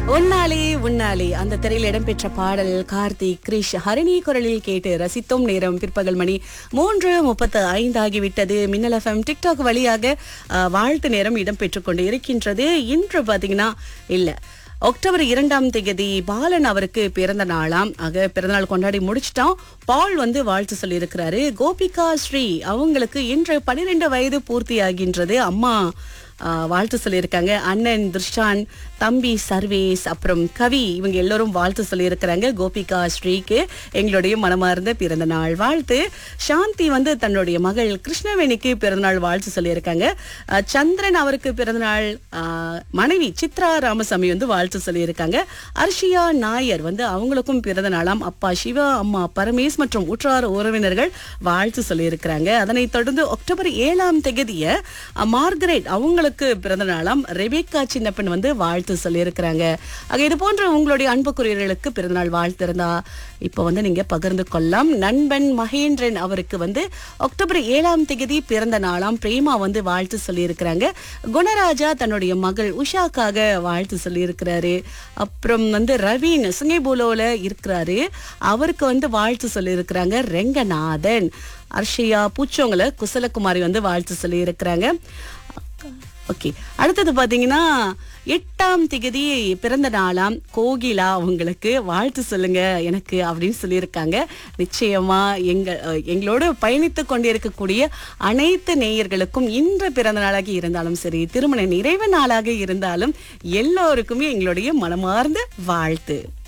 உன்னாலே உன்னாலே அந்த திரையில் இடம்பெற்ற பாடல் கார்த்திக் கிரிஷ் ஹரிணி குரலில் கேட்டு ரசித்தோம் நேரம் பிற்பகல் மணி மூன்று முப்பத்து ஐந்து ஆகிவிட்டது மின்னல் எஃப்எம் டிக்டாக் வழியாக அஹ், வாழ்த்து நேரம் இடம்பெற்றுக் கொண்டு இருக்கின்றது இன்று பாத்தீங்கன்னா இல்ல அக்டோபர் இரண்டாம் தேதி பாலன் அவருக்கு பிறந்த நாளாம் ஆக பிறந்தநாள் கொண்டாடி முடிச்சிட்டோம் பால் வந்து வாழ்த்து சொல்லியிருக்கிறாரு கோபிகா ஸ்ரீ அவங்களுக்கு இன்று பன்னிரெண்டு வயது பூர்த்தி ஆகின்றது அம்மா ஆ, வாழ்த்து சொல்லியிருக்காங்க அண்ணன் துர்ஷான் தம்பி சர்வேஸ் அப்புறம் கவி இவங்க எல்லோரும் வாழ்த்து சொல்லியிருக்கிறாங்க கோபிகா ஸ்ரீக்கு எங்களுடைய மனமார்ந்த பிறந்த நாள் வாழ்த்து சாந்தி வந்து தன்னுடைய மகள் கிருஷ்ணவேணிக்கு பிறந்தநாள் வாழ்த்து சொல்லியிருக்காங்க ஆ, சந்திரன் அவருக்கு பிறந்தநாள் ஆ, மனைவி சித்ரா ராமசாமி வந்து வாழ்த்து சொல்லியிருக்காங்க அர்ஷியா நாயர் வந்து அவங்களுக்கும் பிறந்த நாளாம் அப்பா சிவா அம்மா பரமேஸ் மற்றும் உற்றார் உறவினர்கள் வாழ்த்து சொல்லியிருக்கிறாங்க அதனைத் தொடர்ந்து அக்டோபர் ஏழாம் தேதிய அ, மார்கரெட் அவங்களுக்கு பிறந்த நாளாம் ரெபேக்கா சின்னப்பன் வந்து வாழ்த்து சொல்லியிருக்கிறாங்க ஆக இது போன்ற உங்களுடைய அன்புக்குரியவர்களுக்கு பிறந்தநாள் வாழ்த்து இருந்தா இப்போ வந்து நீங்க பகிர்ந்து கொள்ளலாம் நண்பன் மகேந்திரன் அவருக்கு வந்து அக்டோபர் ஏழாம் தேதி பிறந்த நாளாம் பிரேமா வந்து வாழ்த்து சொல்லியிருக்கிறாங்க குணராஜா தன்னுடைய மகள் உஷாக்காக வாழ்த்து சொல்லியிருக்கிறாரு அப்புறம் வந்து ரவீன் சுங்கேபூலோல இருக்கிறாரு அவருக்கு வந்து வாழ்த்து சொல்லியிருக்கிறாங்க ரெங்கநாதன் அர்ஷியா பூச்சோங்கள குசலகுமாரி வந்து வாழ்த்து சொல்லியிருக்கிறாங்க ஓகே அடுத்தது பாத்தீங்கன்னா எட்டாம் திகதி பிறந்த நாளாம் கோகிலா உங்களுக்கு வாழ்த்து சொல்லுங்க எனக்கு அப்படின்னு சொல்லியிருக்காங்க நிச்சயமா எங்க அஹ், எங்களோடு பயணித்து கொண்டிருக்கக்கூடிய அனைத்து நேயர்களுக்கும் இன்று பிறந்த நாளாக இருந்தாலும் சரி திருமண நிறைவு நாளாக இருந்தாலும் எல்லோருக்குமே எங்களுடைய மனமார்ந்த வாழ்த்து